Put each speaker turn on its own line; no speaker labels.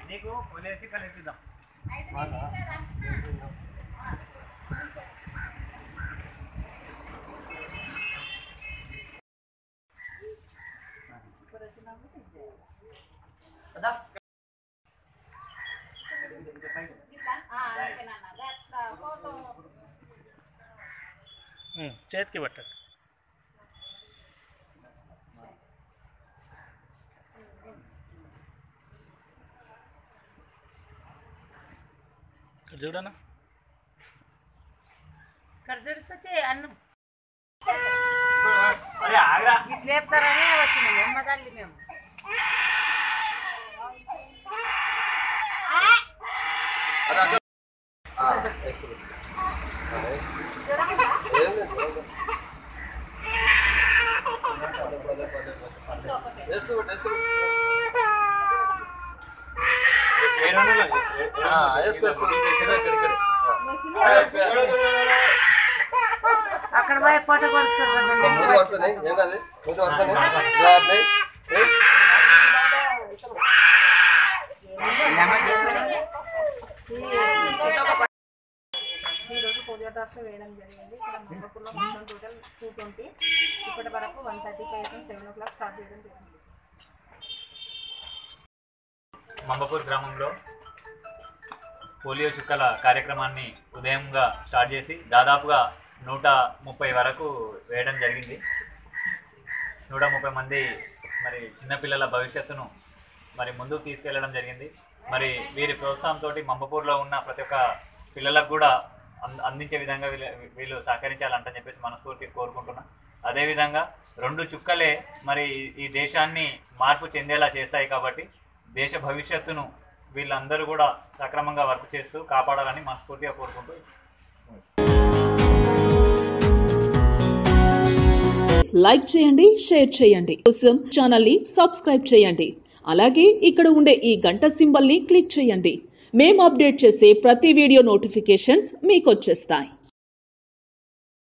నీకు పోలేసి కలిపిద్దాం కదా
చేతికి పట్టండి ఇక్కడ చూడనా
ఇక్కడ చూడితే అన్నం
అరే ఆగ్రా
ఇటు లేపుతారనే వచ్చినాం అమ్మ తల్లి మేము
ఏడు వందలు
అక్కడ పోయి పొట్ట కొడుతున్నారు
ఈరోజు పోలియో డ్రాప్స్ వేయడం జరిగింది ఇక్కడ మంగపూర్లో మొత్తం టోటల్ టూ ట్వంటీ ఇప్పటి వరకు one thirty five seven o'clock start చేయడం జరిగింది
మంబపూర్ గ్రామంలో పోలియో చుక్కల కార్యక్రమాన్ని ఉదయంగా స్టార్ట్ చేసి దాదాపుగా నూట ముప్పై వరకు వేయడం జరిగింది నూట ముప్పై మంది మరి చిన్నపిల్లల భవిష్యత్తును మరి ముందుకు తీసుకెళ్లడం జరిగింది మరి వీరి ప్రోత్సాహంతో మంబపూర్లో ఉన్న ప్రతి ఒక్క పిల్లలకు కూడా అంద- అందించే విధంగా వీళ్ళు వీళ్ళు సహకరించాలంటని చెప్పేసి మనస్ఫూర్తిగా కోరుకుంటున్నా అదేవిధంగా రెండు చుక్కలే మరి ఈ దేశాన్ని మార్పు చెందేలా చేస్తాయి కాబట్టి దేశ భవిష్యత్తును వీళ్ళందరూ కూడా సక్రమంగా వర్క్ చేస్తూ కాపాడాలని మనస్ఫూర్తిగా కోరుకుంటూ
లైక్ చేయండి షేర్ చేయండి కోసం ఛానల్ ని సబ్స్క్రైబ్ చేయండి అలాగే ఇక్కడ ఉండే ఈ గంట సింబల్ ని క్లిక్ చేయండి మేము అప్డేట్ చేసే ప్రతి వీడియో నోటిఫికేషన్స్ మీకు వచ్చేస్తాయి